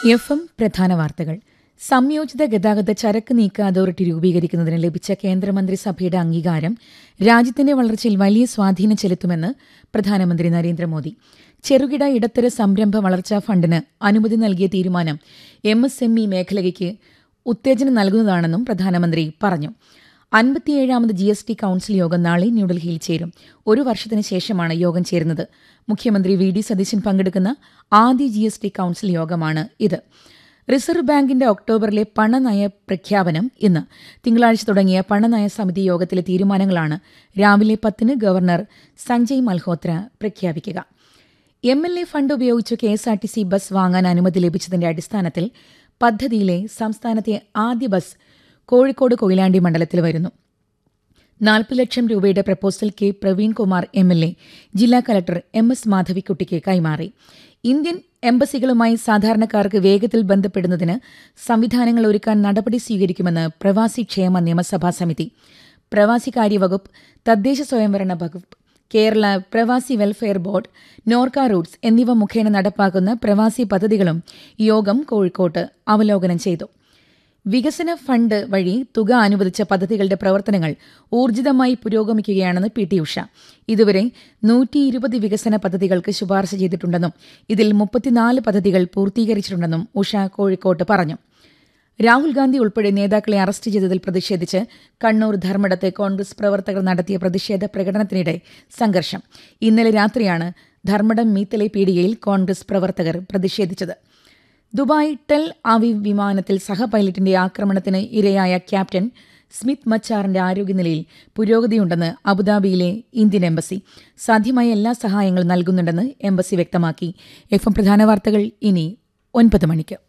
F M പ്രധാന വാർത്തകൾ സംയോജിത ഗതാഗത ചരക്ക് നീക്ക അതോറിറ്റി രൂപീകരിക്കുന്നതിന് ലഭിച്ച കേന്ദ്രമന്ത്രിസഭയുടെ അംഗീകാരം രാജ്യത്തിന്റെ വളർച്ചയിൽ വലിയ സ്വാധീനം ചെലുത്തുമെന്ന് പ്രധാനമന്ത്രി നരേന്ദ്രമോദി ചെറുകിട ഇടത്തര സംരംഭ വളർച്ചാ ഫണ്ടിന് അനുമതി നൽകിയ തീരുമാനം എം എസ് എം ഇ മേഖലയ്ക്ക് ഉത്തേജനം നൽകുന്നതാണെന്നും പ്രധാനമന്ത്രി പറഞ്ഞു അൻപത്തിയേഴാമത് ജി എസ് ടി കൌൺസിൽ യോഗം നാളെ ന്യൂഡൽഹിയിൽ ചേരും ഒരു വർഷത്തിന് ശേഷമാണ് യോഗം ചേരുന്നത് മുഖ്യമന്ത്രി വി ഡി സതീശൻ പങ്കെടുക്കുന്ന ആദ്യ ജി എസ് ടി കൌൺസിൽ യോഗമാണ് ഇത് റിസർവ് ബാങ്കിന്റെ ഒക്ടോബറിലെ പണനയ പ്രഖ്യാപനം ഇന്ന് തിങ്കളാഴ്ച തുടങ്ങിയ പണനയ സമിതി യോഗത്തിലെ തീരുമാനങ്ങളാണ് രാവിലെ പത്തിന് ഗവർണർ സഞ്ജയ് മൽഹോത്ര പ്രഖ്യാപിക്കുക എം എൽ എ ഫണ്ട് ഉപയോഗിച്ച് K S R T C bus വാങ്ങാൻ അനുമതി ലഭിച്ചതിന്റെ അടിസ്ഥാനത്തിൽ പദ്ധതിയിലെ സംസ്ഥാനത്തെ ആദ്യ ബസ് കോഴിക്കോട് കൊയിലാണ്ടി മണ്ഡലത്തിൽ വരുന്നു നാൽപ്പത് ലക്ഷം രൂപയുടെ proposal K Praveenkumar M L A ജില്ലാ കലക്ടർ എം എസ് മാധവിക്കുട്ടിക്ക് കൈമാറി ഇന്ത്യൻ എംബസികളുമായി സാധാരണക്കാർക്ക് വേഗത്തിൽ ബന്ധപ്പെടുന്നതിന് സംവിധാനങ്ങൾ ഒരുക്കാൻ നടപടി സ്വീകരിക്കുമെന്ന് പ്രവാസി ക്ഷേമ നിയമസഭാ സമിതി പ്രവാസികാര്യ വകുപ്പ് തദ്ദേശ സ്വയംഭരണ വകുപ്പ് കേരള പ്രവാസി വെൽഫെയർ ബോർഡ് നോർക്ക റൂട്ട്സ് എന്നിവ മുഖേന നടപ്പാക്കുന്ന പ്രവാസി പദ്ധതികളും യോഗം കോഴിക്കോട്ട് അവലോകനം ചെയ്തു വികസന ഫണ്ട് വഴി തുക അനുവദിച്ച പദ്ധതികളുടെ പ്രവർത്തനങ്ങൾ ഊർജിതമായി പുരോഗമിക്കുകയാണെന്ന് പി ടി ഉഷ ഇതുവരെ നൂറ്റി ഇരുപത് വികസന പദ്ധതികൾക്ക് ശുപാർശ ചെയ്തിട്ടുണ്ടെന്നും ഇതിൽ മുപ്പത്തിനാല് പദ്ധതികൾ പൂർത്തീകരിച്ചിട്ടുണ്ടെന്നും ഉഷ കോഴിക്കോട്ട് പറഞ്ഞു രാഹുൽ ഗാന്ധി ഉൾപ്പെടെ നേതാക്കളെ അറസ്റ്റ് ചെയ്തതിൽ പ്രതിഷേധിച്ച് കണ്ണൂർ ധർമ്മടത്ത് കോൺഗ്രസ് പ്രവർത്തകർ നടത്തിയ പ്രതിഷേധ പ്രകടനത്തിനിടെ സംഘർഷം ഇന്നലെ രാത്രിയാണ് ധർമ്മടം മീത്തലെ പീടികയിൽ കോൺഗ്രസ് പ്രവർത്തകർ പ്രതിഷേധിച്ചത് ദുബായ് ടെൽ അവീവ് വിമാനത്തിൽ സഹ പൈലറ്റിന്റെ ആക്രമണത്തിന് ഇരയായ ക്യാപ്റ്റൻ സ്മിത്ത് മച്ചാറിന്റെ ആരോഗ്യനിലയിൽ പുരോഗതിയുണ്ടെന്ന് അബുദാബിയിലെ ഇന്ത്യൻ എംബസി സാധ്യമായ എല്ലാ സഹായങ്ങളും നൽകുന്നുണ്ടെന്ന് എംബസി വ്യക്തമാക്കി എഫ് എം പ്രധാന വാർത്തകൾ ഇനി ഒൻപത് മണിക്ക്